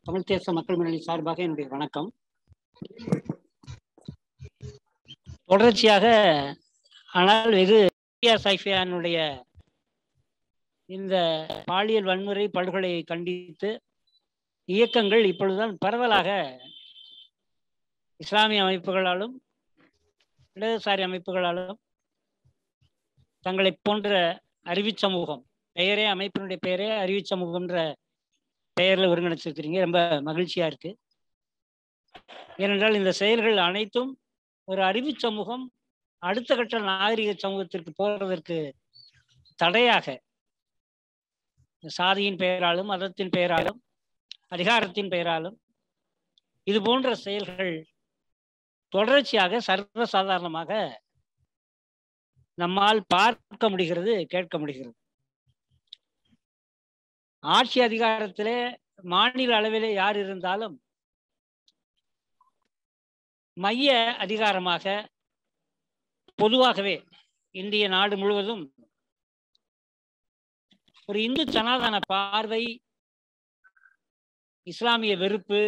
தமிழ் தேச மக்கள் முன்னணி சார்பாக என்னுடைய வணக்கம் தொடர்ச்சியாக ஆனால் வெகு சைஃபியானுடைய இந்த பாலியல் வன்முறை படுகொலையை கண்டித்து இயக்கங்கள் இப்பொழுதுதான் பரவலாக இஸ்லாமிய அமைப்புகளாலும் இடதுசாரி அமைப்புகளாலும் தங்களை போன்ற அறிவி சமூகம் பெயரே அமைப்பினுடைய பெயரே அறிவி சமூகம்ன்ற பெயரில் ஒருங்கிணைச்சிருக்கிறீங்க ரொம்ப மகிழ்ச்சியா இருக்கு ஏனென்றால் இந்த செயல்கள் அனைத்தும் ஒரு அறிவு சமூகம் அடுத்த கட்ட நாகரிக சமூகத்திற்கு போவதற்கு தடையாக சாதியின் பெயராலும் மதத்தின் பெயராலும் அதிகாரத்தின் பெயராலும் இது போன்ற செயல்கள் தொடர்ச்சியாக சர்வசாதாரணமாக நம்மால் பார்க்க முடிகிறது கேட்க முடிகிறது ஆட்சி அதிகாரத்திலே மாநில அளவிலே யார் இருந்தாலும் மைய அதிகாரமாக பொதுவாகவே இந்திய நாடு முழுவதும் ஒரு இந்து சனாதன பார்வை இஸ்லாமிய வெறுப்பு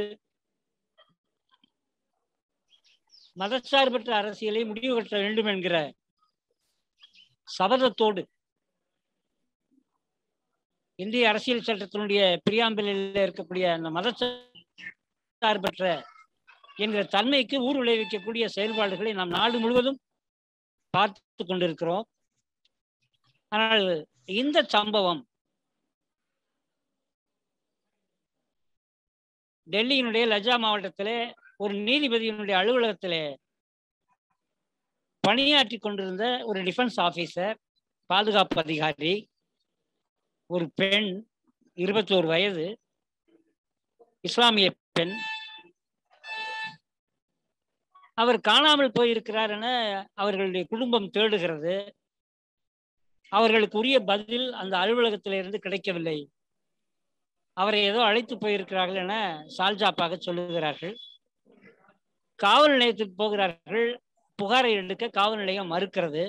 மதச்சார்பற்ற அரசியலை முடிவு கட்ட வேண்டும் என்கிற சபதத்தோடு இந்திய அரசியல் சட்டத்தினுடைய பிரியாம்பலில் இருக்கக்கூடிய அந்த மதச்சார்பற்ற என்கிற தன்மைக்கு ஊர் விளைவிக்கக்கூடிய செயல்பாடுகளை நாம் நாடு முழுவதும் பார்த்து கொண்டிருக்கிறோம் ஆனால் இந்த சம்பவம் டெல்லியினுடைய லஜா மாவட்டத்திலே ஒரு நீதிபதியினுடைய அலுவலகத்திலே பணியாற்றி கொண்டிருந்த ஒரு டிஃபென்ஸ் ஆபீசர் பாதுகாப்பு அதிகாரி ஒரு பெண் இருபத்தோரு வயது இஸ்லாமிய பெண் அவர் காணாமல் போயிருக்கிறார் என அவர்களுடைய குடும்பம் தேடுகிறது அவர்களுக்கு உரிய பதில் அந்த அலுவலகத்திலிருந்து கிடைக்கவில்லை அவரை ஏதோ அழைத்து போயிருக்கிறார்கள் என சால்ஜாப்பாக சொல்லுகிறார்கள் காவல் நிலையத்துக்கு போகிறார்கள் புகாரை எடுக்க காவல் நிலையம் மறுக்கிறது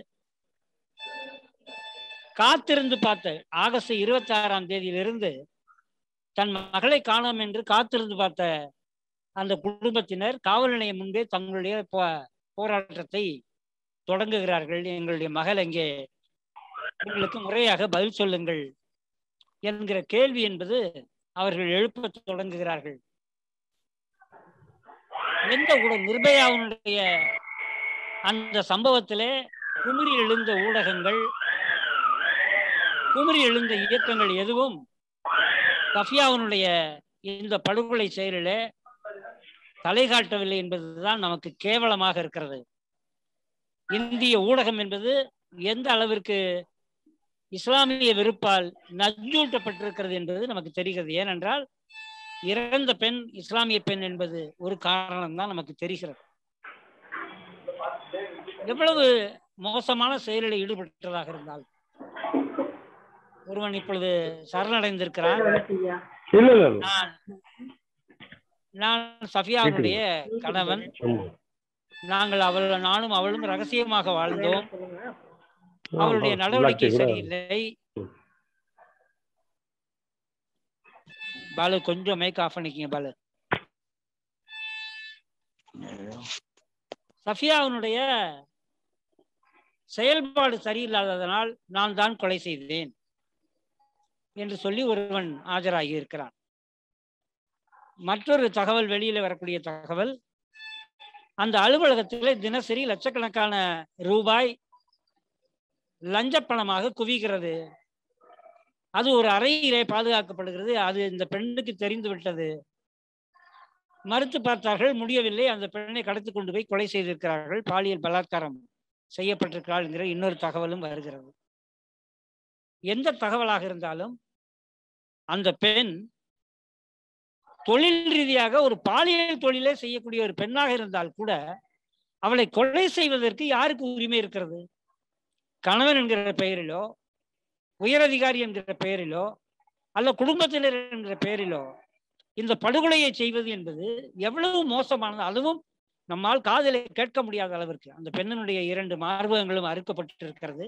காத்திருந்து பார்த்த ஆகஸ்ட் இருபத்தி ஆறாம் தேதியிலிருந்து தன் மகளை காணோம் என்று காத்திருந்து பார்த்த அந்த குடும்பத்தினர் காவல் நிலையம் முன்பே தங்களுடைய போராட்டத்தை தொடங்குகிறார்கள் எங்களுடைய மகள் எங்கே உங்களுக்கு முறையாக பதில் சொல்லுங்கள் என்கிற கேள்வி என்பது அவர்கள் எழுப்ப தொடங்குகிறார்கள் எந்த ஊடகம் நிர்பயாவினுடைய அந்த சம்பவத்திலே குமிரி எழுந்த ஊடகங்கள் குமிரி எழுந்த இயக்கங்கள் எதுவும் கஃபியாவினுடைய இந்த படுகொலை செயலில் தலை காட்டவில்லை என்பதுதான் நமக்கு கேவலமாக இருக்கிறது இந்திய ஊடகம் என்பது எந்த அளவிற்கு இஸ்லாமிய வெறுப்பால் நஞ்சூட்டப்பட்டிருக்கிறது என்பது நமக்கு தெரிகிறது ஏனென்றால் இறந்த பெண் இஸ்லாமிய பெண் என்பது ஒரு காரணம் தான் நமக்கு தெரிகிறது எவ்வளவு மோசமான செயலில் ஈடுபட்டதாக இருந்தால் ஒருவன் இப்பொழுது சரணடைந்திருக்கிறான் நான் நான் சஃபியாவுடைய கணவன் நாங்கள் அவள் நானும் அவளும் ரகசியமாக வாழ்ந்தோம் அவளுடைய நடவடிக்கை சரியில்லை பாலு கொஞ்சம் மேக் ஆஃப் பண்ணிக்கங்க பாலு சஃபியாவினுடைய செயல்பாடு சரியில்லாததனால் நான் தான் கொலை செய்தேன் என்று சொல்லி ஒருவன் ஆஜராகி இருக்கிறான் மற்றொரு தகவல் வெளியில வரக்கூடிய தகவல் அந்த அலுவலகத்தில் தினசரி லட்சக்கணக்கான ரூபாய் லஞ்ச பணமாக குவிகிறது அது ஒரு அறையிலே பாதுகாக்கப்படுகிறது அது இந்த பெண்ணுக்கு தெரிந்து விட்டது மறுத்து பார்த்தார்கள் முடியவில்லை அந்த பெண்ணை கடத்தி கொண்டு போய் கொலை செய்திருக்கிறார்கள் பாலியல் பலாத்காரம் செய்யப்பட்டிருக்கிறாள் என்கிற இன்னொரு தகவலும் வருகிறது எந்த தகவலாக இருந்தாலும் அந்த பெண் தொழில் ரீதியாக ஒரு பாலியல் தொழிலே செய்யக்கூடிய ஒரு பெண்ணாக இருந்தால் கூட அவளை கொலை செய்வதற்கு யாருக்கு உரிமை இருக்கிறது கணவன் என்கிற பெயரிலோ உயரதிகாரி என்கிற பெயரிலோ அல்ல குடும்பத்தினர் என்கிற பெயரிலோ இந்த படுகொலையை செய்வது என்பது எவ்வளவு மோசமானது அதுவும் நம்மால் காதலை கேட்க முடியாத அளவிற்கு அந்த பெண்ணினுடைய இரண்டு மார்பகங்களும் அறுக்கப்பட்டிருக்கிறது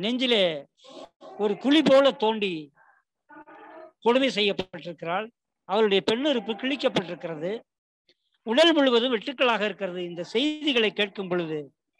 நெஞ்சிலே ஒரு குழி போல தோண்டி கொடுமை செய்யப்பட்டிருக்கிறாள் அவருடைய பெண்ணுறுப்பு கிழிக்கப்பட்டிருக்கிறது உடல் முழுவதும் வெட்டுக்களாக இருக்கிறது இந்த செய்திகளை கேட்கும் பொழுது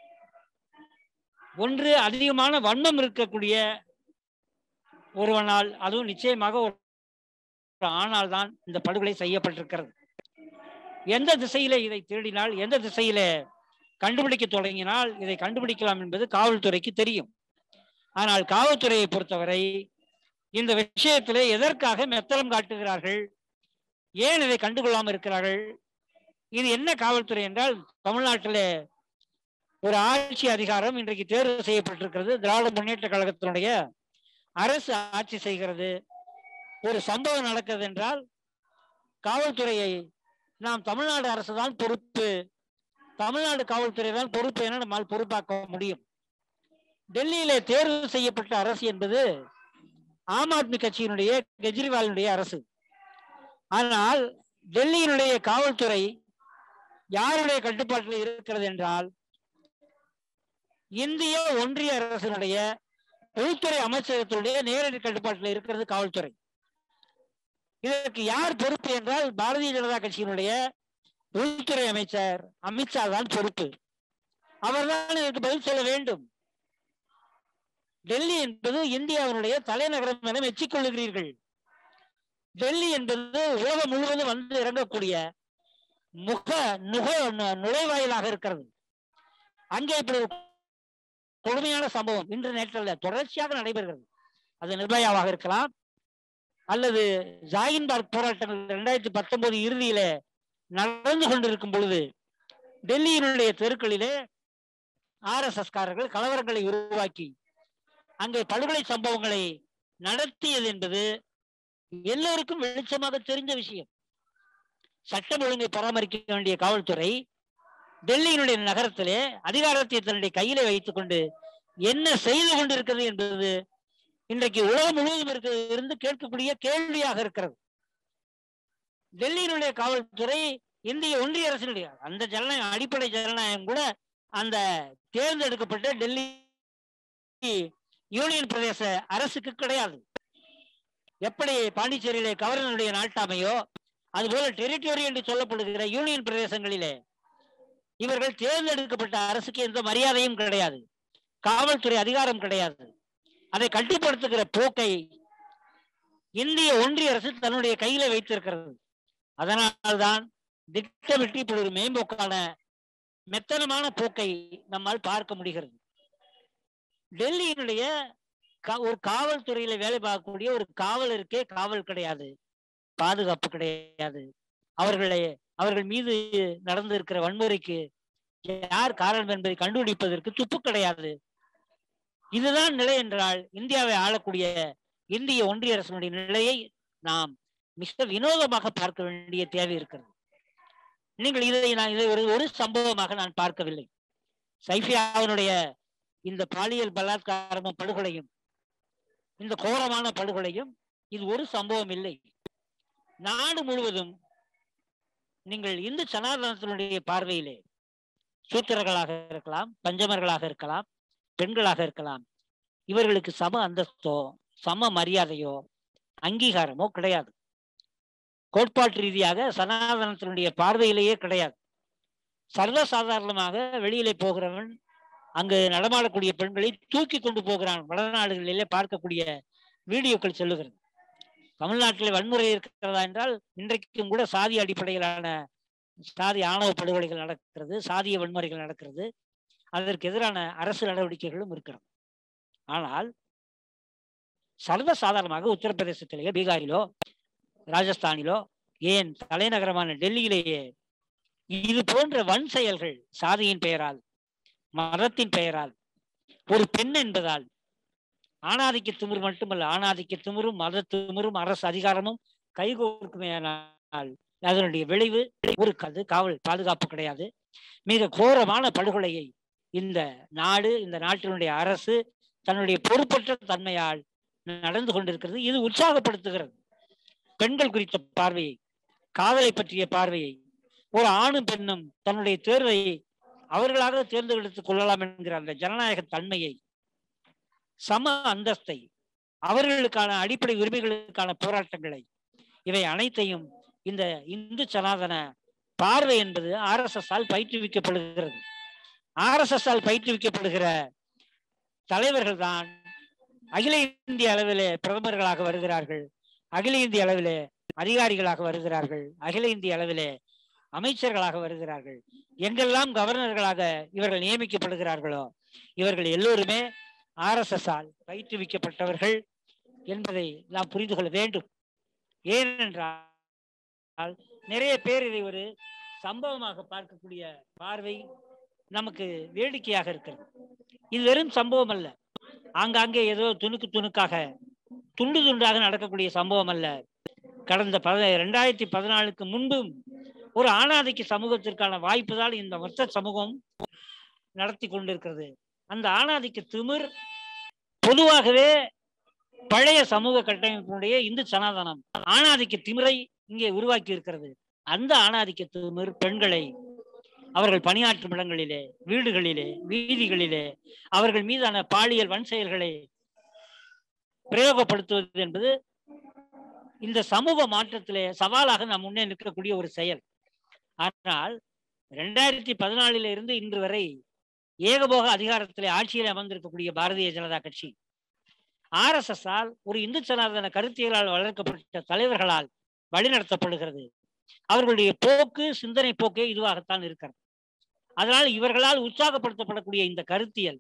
ஒன்று அதிகமான வன்மம் இருக்கக்கூடிய ஒருவனால் அதுவும் நிச்சயமாக ஒரு ஆனால் தான் இந்த படுகொலை செய்யப்பட்டிருக்கிறது எந்த திசையிலே இதை தேடினால் எந்த திசையிலே கண்டுபிடிக்க தொடங்கினால் இதை கண்டுபிடிக்கலாம் என்பது காவல்துறைக்கு தெரியும் ஆனால் காவல்துறையை பொறுத்தவரை இந்த விஷயத்திலே எதற்காக மெத்தனம் காட்டுகிறார்கள் ஏன் இதை கண்டுகொள்ளாமல் இருக்கிறார்கள் இது என்ன காவல்துறை என்றால் தமிழ்நாட்டிலே ஒரு ஆட்சி அதிகாரம் இன்றைக்கு தேர்வு செய்யப்பட்டிருக்கிறது திராவிட முன்னேற்ற கழகத்தினுடைய அரசு ஆட்சி செய்கிறது ஒரு சம்பவம் நடக்கிறது என்றால் காவல்துறையை நாம் தமிழ்நாடு அரசு தான் பொறுப்பு தமிழ்நாடு காவல்துறை தான் பொறுப்பு என நம்மால் பொறுப்பாக்க முடியும் டெல்லியிலே தேர்வு செய்யப்பட்ட அரசு என்பது ஆம் ஆத்மி கட்சியினுடைய கெஜ்ரிவாலினுடைய அரசு ஆனால் டெல்லியினுடைய காவல்துறை யாருடைய கட்டுப்பாட்டில் இருக்கிறது என்றால் இந்திய ஒன்றிய அரசினுடைய உள்துறை அமைச்சகத்தினுடைய நேரடி கட்டுப்பாட்டில் இருக்கிறது காவல்துறை இதற்கு யார் பொறுப்பு என்றால் பாரதிய ஜனதா கட்சியினுடைய உள்துறை அமைச்சர் அமித்ஷா தான் பொறுப்பு அவர்தான் இதற்கு பதில் சொல்ல வேண்டும் டெல்லி என்பது இந்தியாவினுடைய தலைநகரம் என மெச்சிக்கொள்ளுகிறீர்கள் டெல்லி என்பது உலகம் முழுவதும் வந்து இறங்கக்கூடிய முக நுக நுழைவாயிலாக இருக்கிறது அங்கே இப்படி ஒரு கொடுமையான சம்பவம் இன்று நேற்றல்ல தொடர்ச்சியாக நடைபெறுகிறது அது நிர்பயாவாக இருக்கலாம் அல்லது ஜாகின்பார்க் போராட்டங்கள் இரண்டாயிரத்தி பத்தொன்பது இறுதியில நடந்து கொண்டிருக்கும் பொழுது டெல்லியினுடைய தெருக்களிலே ஆர் எஸ் எஸ்காரர்கள் கலவரங்களை உருவாக்கி அங்கே படுகொலை சம்பவங்களை நடத்தியது என்பது எல்லோருக்கும் வெளிச்சமாக தெரிஞ்ச விஷயம் சட்டம் ஒழுங்கை பராமரிக்க வேண்டிய காவல்துறை டெல்லியினுடைய நகரத்திலே அதிகாரத்தை தன்னுடைய கையிலே வைத்துக் கொண்டு என்ன செய்து கொண்டிருக்கிறது என்பது இன்றைக்கு உலகம் முழுவதும் இருக்கிறது இருந்து கேட்கக்கூடிய கேள்வியாக இருக்கிறது டெல்லியினுடைய காவல்துறை இந்திய ஒன்றிய அரசினுடைய அந்த ஜனநாயகம் அடிப்படை ஜனநாயகம் கூட அந்த தேர்ந்தெடுக்கப்பட்ட டெல்லி யூனியன் பிரதேச அரசுக்கு கிடையாது எப்படி பாண்டிச்சேரியிலே கவர்னருடைய நாட்டாமையோ அதுபோல டெரிட்டோரி என்று சொல்லப்படுகிற யூனியன் பிரதேசங்களிலே இவர்கள் தேர்ந்தெடுக்கப்பட்ட அரசுக்கு எந்த மரியாதையும் கிடையாது காவல்துறை அதிகாரம் கிடையாது அதை கட்டுப்படுத்துகிற போக்கை இந்திய ஒன்றிய அரசு தன்னுடைய கையில வைத்திருக்கிறது அதனால்தான் திட்டமிட்டு இப்படி ஒரு மேம்போக்கான மெத்தனமான போக்கை நம்மால் பார்க்க முடிகிறது டெல்லியினுடைய ஒரு காவல்துறையில வேலை பார்க்கக்கூடிய ஒரு காவலருக்கே காவல் கிடையாது பாதுகாப்பு கிடையாது அவர்களை அவர்கள் மீது நடந்து இருக்கிற வன்முறைக்கு யார் காரணம் என்பதை கண்டுபிடிப்பதற்கு துப்பு கிடையாது இதுதான் நிலை என்றால் இந்தியாவை ஆளக்கூடிய இந்திய ஒன்றிய அரசினுடைய நிலையை நாம் மிக வினோதமாக பார்க்க வேண்டிய தேவை இருக்கிறது நீங்கள் இதை நான் இதை ஒரு ஒரு சம்பவமாக நான் பார்க்கவில்லை சைஃபியாவினுடைய இந்த பாலியல் பலாத்காரமும் படுகொலையும் இந்த கோரமான படுகொலையும் இது ஒரு சம்பவம் இல்லை நாடு முழுவதும் நீங்கள் இந்து சனாதனத்தினுடைய பார்வையிலே சூத்திரர்களாக இருக்கலாம் பஞ்சமர்களாக இருக்கலாம் பெண்களாக இருக்கலாம் இவர்களுக்கு சம அந்தஸ்தோ சம மரியாதையோ அங்கீகாரமோ கிடையாது கோட்பாட்டு ரீதியாக சனாதனத்தினுடைய பார்வையிலேயே கிடையாது சர்வசாதாரணமாக வெளியிலே போகிறவன் அங்கு நடமாடக்கூடிய பெண்களை தூக்கி கொண்டு போகிறான் வடநாடுகளிலே பார்க்கக்கூடிய வீடியோக்கள் சொல்லுகிறது தமிழ்நாட்டில் வன்முறை இருக்கிறதா என்றால் இன்றைக்கும் கூட சாதி அடிப்படையிலான சாதி ஆணவ படுகொலைகள் நடக்கிறது சாதிய வன்முறைகள் நடக்கிறது அதற்கு எதிரான அரசு நடவடிக்கைகளும் இருக்கிறது ஆனால் சர்வசாதாரணமாக உத்தரப்பிரதேசத்திலேயோ பீகாரிலோ ராஜஸ்தானிலோ ஏன் தலைநகரமான டெல்லியிலேயே இது போன்ற வன் செயல்கள் சாதியின் பெயரால் மதத்தின் பெயரால் ஒரு பெண் என்பதால் ஆணாதிக்க திமிர் மட்டுமல்ல ஆணாதிக்க திமிரும் மத திமிரும் அரசு அதிகாரமும் கைகோர்க்குமேனால் அதனுடைய விளைவு ஒரு கது காவல் பாதுகாப்பு கிடையாது மிக கோரமான படுகொலையை இந்த நாடு இந்த நாட்டினுடைய அரசு தன்னுடைய பொறுப்பற்ற தன்மையால் நடந்து கொண்டிருக்கிறது இது உற்சாகப்படுத்துகிறது பெண்கள் குறித்த பார்வையை காதலை பற்றிய பார்வையை ஒரு ஆணும் பெண்ணும் தன்னுடைய தேர்வை அவர்களாக தேர்ந்தெடுத்துக் கொள்ளலாம் என்கிற அந்த ஜனநாயக தன்மையை சம அந்தஸ்தை அவர்களுக்கான அடிப்படை உரிமைகளுக்கான போராட்டங்களை இவை அனைத்தையும் இந்த இந்து சனாதன பார்வை என்பது ஆர்எஸ்எஸ் ஆல் பயிற்றுவிக்கப்படுகிறது ஆர்எஸ்எஸ் ஆல் பயிற்றுவிக்கப்படுகிற தலைவர்கள் தான் அகில இந்திய அளவிலே பிரதமர்களாக வருகிறார்கள் அகில இந்திய அளவிலே அதிகாரிகளாக வருகிறார்கள் அகில இந்திய அளவிலே அமைச்சர்களாக வருகிறார்கள் எங்கெல்லாம் கவர்னர்களாக இவர்கள் நியமிக்கப்படுகிறார்களோ இவர்கள் எல்லோருமே ஆர்எஸ்எஸ் ஆல் பயிற்றுவிக்கப்பட்டவர்கள் என்பதை நாம் புரிந்து கொள்ள வேண்டும் ஏனென்றால் நிறைய பேர் இதை ஒரு சம்பவமாக பார்க்கக்கூடிய பார்வை நமக்கு வேடிக்கையாக இருக்கிறது இது வெறும் சம்பவம் அல்ல ஆங்காங்கே ஏதோ துணுக்கு துணுக்காக துண்டு துண்டாக நடக்கக்கூடிய சம்பவம் அல்ல கடந்த பத ரெண்டாயிரத்தி பதினாலுக்கு முன்பும் ஒரு ஆணாதிக்க சமூகத்திற்கான வாய்ப்பு தான் இந்த மொத்த சமூகம் நடத்தி கொண்டிருக்கிறது அந்த ஆணாதிக்க திமிர் பொதுவாகவே பழைய சமூக கட்டமைப்பினுடைய இந்து சனாதனம் ஆணாதிக்க திமிரை இங்கே உருவாக்கி இருக்கிறது அந்த ஆணாதிக்க திமிர் பெண்களை அவர்கள் பணியாற்றும் இடங்களிலே வீடுகளிலே வீதிகளிலே அவர்கள் மீதான பாலியல் வன் செயல்களை பிரயோகப்படுத்துவது என்பது இந்த சமூக மாற்றத்திலே சவாலாக நாம் முன்னே நிற்கக்கூடிய ஒரு செயல் ஆனால் இரண்டாயிரத்தி பதினாலில இருந்து இன்று வரை ஏகபோக அதிகாரத்திலே ஆட்சியில் அமர்ந்திருக்கக்கூடிய பாரதிய ஜனதா கட்சி ஆர் எஸ் எஸ் ஆல் ஒரு இந்து சனாதன கருத்தியலால் வளர்க்கப்பட்ட தலைவர்களால் வழிநடத்தப்படுகிறது அவர்களுடைய போக்கு சிந்தனை போக்கே இதுவாகத்தான் இருக்கிறது அதனால் இவர்களால் உற்சாகப்படுத்தப்படக்கூடிய இந்த கருத்தியல்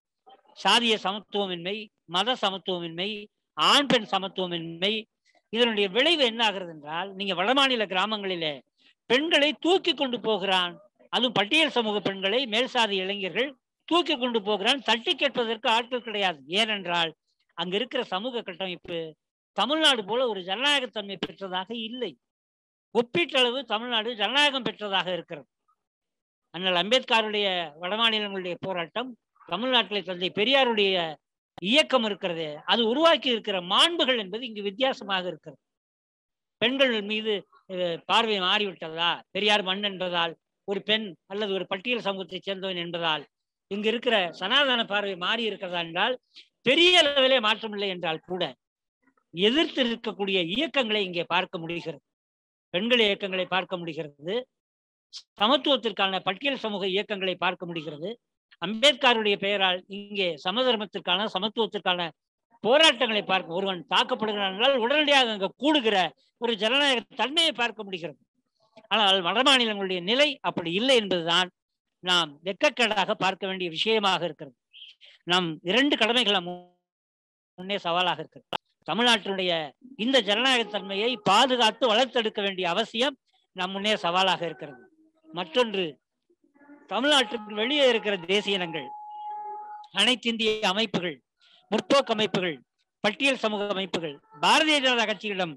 சாதிய சமத்துவமின்மை மத சமத்துவமின்மை ஆண் பெண் சமத்துவமின்மை இதனுடைய விளைவு என்ன ஆகிறது என்றால் நீங்க வடமாநில கிராமங்களிலே பெண்களை தூக்கி கொண்டு போகிறான் அதுவும் பட்டியல் சமூக பெண்களை மேல் சாதி இளைஞர்கள் தூக்கி கொண்டு போகிறான் தட்டி கேட்பதற்கு ஆட்கள் கிடையாது ஏனென்றால் அங்க இருக்கிற சமூக கட்டமைப்பு தமிழ்நாடு போல ஒரு ஜனநாயகத்தன்மை பெற்றதாக இல்லை ஒப்பீட்டளவு தமிழ்நாடு ஜனநாயகம் பெற்றதாக இருக்கிறது அண்ணல் அம்பேத்கருடைய வடமாநிலங்களுடைய போராட்டம் தமிழ்நாட்டிலே தந்தை பெரியாருடைய இயக்கம் இருக்கிறது அது உருவாக்கி இருக்கிற மாண்புகள் என்பது இங்கு வித்தியாசமாக இருக்கிறது பெண்கள் மீது அஹ், பார்வை மாறிவிட்டதா பெரியார் மண் என்பதால் ஒரு பெண் அல்லது ஒரு பட்டியல் சமூகத்தைச் சேர்ந்தவன் என்பதால் இங்கு இருக்கிற சனாதன பார்வை மாறி இருக்கிறதா என்றால் பெரிய அளவிலே மாற்றமில்லை என்றால் கூட எதிர்த்து இருக்கக்கூடிய இயக்கங்களை இங்கே பார்க்க முடிகிறது பெண்கள் இயக்கங்களை பார்க்க முடிகிறது சமத்துவத்திற்கான பட்டியல் சமூக இயக்கங்களை பார்க்க முடிகிறது அம்பேத்கருடைய பெயரால் இங்கே சமதர்மத்திற்கான சமத்துவத்திற்கான போராட்டங்களை பார்க்க ஒருவன் தாக்கப்படுகிறான் என்றால் உடனடியாக அங்க கூடுகிற ஒரு ஜனநாயக தன்மையை பார்க்க முடிகிறது ஆனால் வட மாநிலங்களுடைய நிலை அப்படி இல்லை என்பதுதான் நாம் வெக்கக்கேடாக பார்க்க வேண்டிய விஷயமாக இருக்கிறது நாம் இரண்டு கடமைகள் நம் முன்னே சவாலாக இருக்கிறது தமிழ்நாட்டினுடைய இந்த ஜனநாயக தன்மையை பாதுகாத்து வளர்த்தெடுக்க வேண்டிய அவசியம் நம் முன்னே சவாலாக இருக்கிறது மற்றொன்று தமிழ்நாட்டுக்கு வெளியே இருக்கிற தேசிய இனங்கள் அனைத்து இந்திய அமைப்புகள் முற்போக்கு அமைப்புகள் பட்டியல் சமூக அமைப்புகள் பாரதிய ஜனதா கட்சியிடம்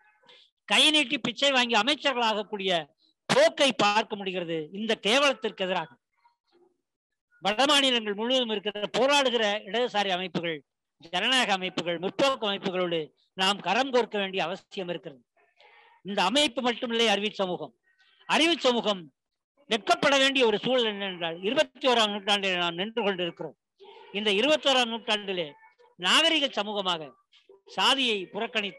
கை நீட்டி பிச்சை வாங்கி அமைச்சர்களாகக்கூடிய போக்கை பார்க்க முடிகிறது இந்த கேவலத்திற்கு எதிராக வட மாநிலங்கள் முழுவதும் இருக்கிற போராடுகிற இடதுசாரி அமைப்புகள் ஜனநாயக அமைப்புகள் முற்போக்கு அமைப்புகளோடு நாம் கரம் கோர்க்க வேண்டிய அவசியம் இருக்கிறது இந்த அமைப்பு மட்டுமில்லை அறிவி சமூகம் அறிவு சமூகம் வெட்கப்பட வேண்டிய ஒரு சூழல் என்னென்றால் இருபத்தி ஓராம் நூற்றாண்டில் நாம் நின்று கொண்டிருக்கிறோம் இந்த இருபத்தோராம் நூற்றாண்டிலே நாகரிக சமூகமாக சாதியை புறக்கணித்த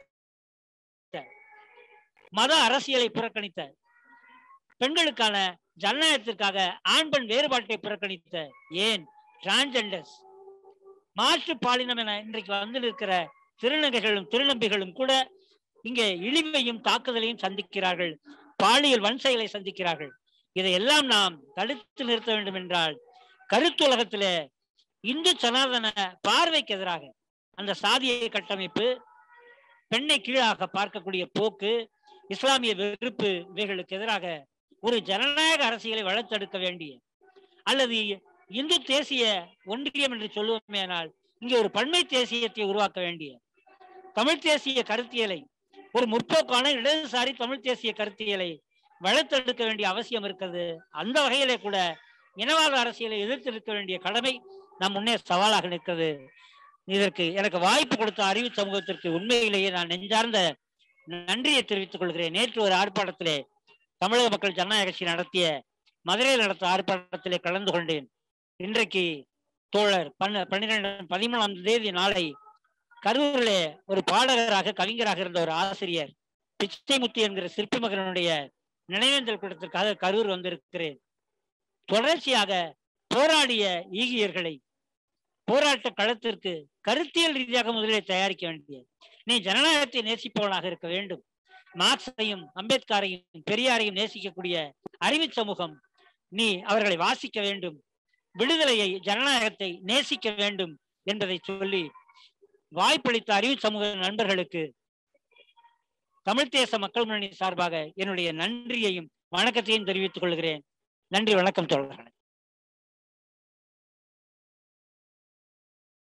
மத அரசியலை புறக்கணித்த பெண்களுக்கான ஜனநாயகத்திற்காக ஆண் பெண் வேறுபாட்டை புறக்கணித்த ஏன் டிரான்ஜெண்டர்ஸ் மாற்று பாலினம் என இன்றைக்கு வந்து இருக்கிற திருநங்கைகளும் திருநம்பிகளும் கூட இங்கே இழிவையும் தாக்குதலையும் சந்திக்கிறார்கள் பாலியல் வன்செயலை சந்திக்கிறார்கள் இதையெல்லாம் நாம் தடுத்து நிறுத்த வேண்டும் என்றால் கருத்துலகத்திலே இந்து சனாதன பார்வைக்கு எதிராக அந்த சாதிய கட்டமைப்பு பெண்ணை கீழாக பார்க்கக்கூடிய போக்கு இஸ்லாமிய வெறுப்பு இவைகளுக்கு எதிராக ஒரு ஜனநாயக அரசியலை வளர்த்தெடுக்க வேண்டிய அல்லது இந்து தேசிய ஒன்றியம் என்று சொல்லுவோமேனால் இங்கே ஒரு பன்மை தேசியத்தை உருவாக்க வேண்டிய தமிழ் தேசிய கருத்தியலை ஒரு முற்போக்கான இடதுசாரி தமிழ் தேசிய கருத்தியலை வளர்த்தெடுக்க வேண்டிய அவசியம் இருக்கிறது அந்த வகையிலே கூட இனவாத அரசியலை எதிர்த்து நிற்க வேண்டிய கடமை நம் முன்னே சவாலாக நிற்கிறது இதற்கு எனக்கு வாய்ப்பு கொடுத்த அறிவு சமூகத்திற்கு உண்மையிலேயே நான் நெஞ்சார்ந்த நன்றியை தெரிவித்துக் கொள்கிறேன் நேற்று ஒரு ஆர்ப்பாட்டத்திலே தமிழக மக்கள் ஜனநாயக கட்சி நடத்திய மதுரையில் நடத்த ஆர்ப்பாட்டத்திலே கலந்து கொண்டேன் இன்றைக்கு தோழர் பன்ன பன்னிரெண்டு பதிமூணாம் தேதி நாளை கரூரிலே ஒரு பாடகராக கவிஞராக இருந்த ஒரு ஆசிரியர் பிச்சைமுத்தி என்கிற சிற்பி மகனுடைய நினைவேந்தல் கூட்டத்திற்காக கரூர் வந்திருக்கிறேன் தொடர்ச்சியாக போராடிய ஈகியர்களை போராட்ட களத்திற்கு கருத்தியல் ரீதியாக முதலில் தயாரிக்க வேண்டிய நீ ஜனநாயகத்தை நேசிப்பவனாக இருக்க வேண்டும் மார்க்ஸையும் அம்பேத்கரையும் பெரியாரையும் நேசிக்கக்கூடிய அறிவு சமூகம் நீ அவர்களை வாசிக்க வேண்டும் விடுதலையை ஜனநாயகத்தை நேசிக்க வேண்டும் என்பதை சொல்லி வாய்ப்பளித்த அறிவு சமூக நண்பர்களுக்கு தமிழ் தேச மக்கள் முன்னணி சார்பாக என்னுடைய நன்றியையும் வணக்கத்தையும் தெரிவித்துக் கொள்கிறேன் நன்றி வணக்கம் தோழர்களே